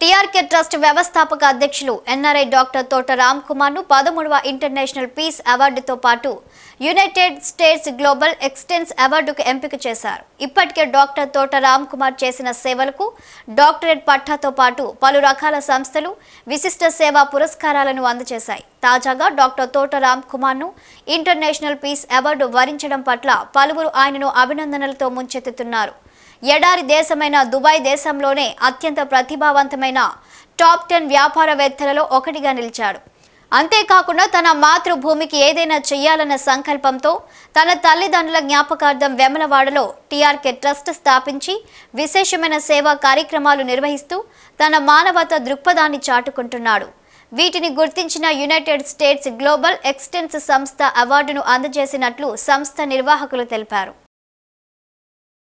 TRK trust వ్యవస్థాపక అధ్యక్షులు NRI doctor తోట రామ్ కుమార్ ను పదమూడవ ఇంటర్నేషనల్ పీస్ అవార్డుతో పాటు యునైటెడ్ స్టేట్స్ గ్లోబల్ ఎక్స్టెన్స్ అవార్డుకు ఎంపిక చేశారు ఇప్పటికే డాక్టర్ తోట రామ్ కుమార్ చేసిన సేవలకు డాక్టరేట్ పట్టాతో పాటు పలు రకాల సంస్థలు విశిష్ట సేవా పురస్కారాలను అందజేశాయి తాజాగా డాక్టర్ తోట రామ్ కుమార్ ను ఇంటర్నేషనల్ పీస్ అవార్డు వరించడం పట్ల పలువురు ఆయనను అభినందనలతో ముంచెత్తుతున్నారు ఎడారి దేశమైన దుబాయ్ దేశంలోనే అత్యంత ప్రతిభావంతమైన టాప్ టెన్ వ్యాపారవేత్తలలో ఒకటిగా నిలిచాడు అంతేకాకుండా తన మాతృభూమికి ఏదైనా చెయ్యాలన్న సంకల్పంతో తన తల్లిదండ్రుల జ్ఞాపకార్థం వెమలవాడలో టీఆర్కే ట్రస్ట్ స్థాపించి విశేషమైన సేవా కార్యక్రమాలు నిర్వహిస్తూ తన మానవత దృక్పథాన్ని చాటుకుంటున్నాడు వీటిని గుర్తించిన యునైటెడ్ స్టేట్స్ గ్లోబల్ ఎక్స్టెన్స్ సంస్థ అవార్డును అందజేసినట్లు సంస్థ నిర్వాహకులు తెలిపారు